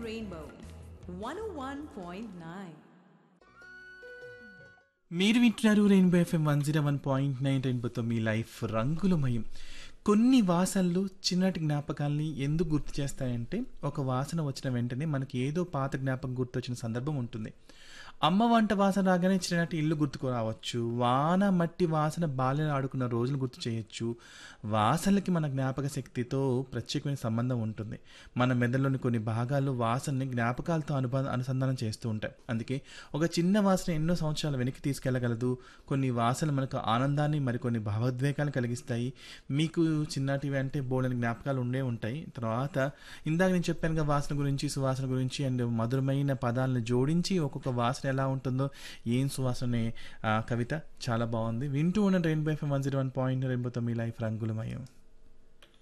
Rainbow 101.9. మీరు వింటున్నారు rainbow FM one zero one point nine రెయిన్బోతో మీ లైఫ్ రంగులమయం కొన్ని వాసనలు చిన్నటి జ్ఞాపకాల్ని ఎందుకు గుర్తు చేస్తాయంటే ఒక వాసన వచ్చిన వెంటనే మనకి ఏదో పాత జ్ఞాపకం గుర్తొచ్చిన సందర్భం ఉంటుంది అమ్మ వంట వాసన రాగానే చిన్నటి ఇల్లు గుర్తుకు రావచ్చు వాన మట్టి వాసన బాల్యం ఆడుకున్న రోజులు గుర్తు చేయొచ్చు వాసనలకి మన జ్ఞాపక శక్తితో ప్రత్యేకమైన సంబంధం ఉంటుంది మన మెదడులోని కొన్ని భాగాలు వాసనని జ్ఞాపకాలతో అనుబంధ అనుసంధానం చేస్తూ ఉంటాయి అందుకే ఒక చిన్న వాసన ఎన్నో సంవత్సరాల వెనక్కి తీసుకెళ్లగలదు కొన్ని వాసనలు మనకు ఆనందాన్ని మరికొన్ని భావోద్వేగాలు కలిగిస్తాయి మీకు చిన్నటివి అంటే బోలని జ్ఞాపకాలు ఉండే ఉంటాయి తర్వాత ఇందాక నేను చెప్పానుగా వాసన గురించి సువాసన గురించి అండ్ మధురమైన పదాలను జోడించి ఒక్కొక్క వాసన ఎలా ఉంటుందో ఏం సువాసన అనే, ఆ, కవిత చాలా బాగుంది వింటూ ఉన్న rainbow FM one zero one point రెయిన్బోతో మీ లైఫ్ రంగులమయం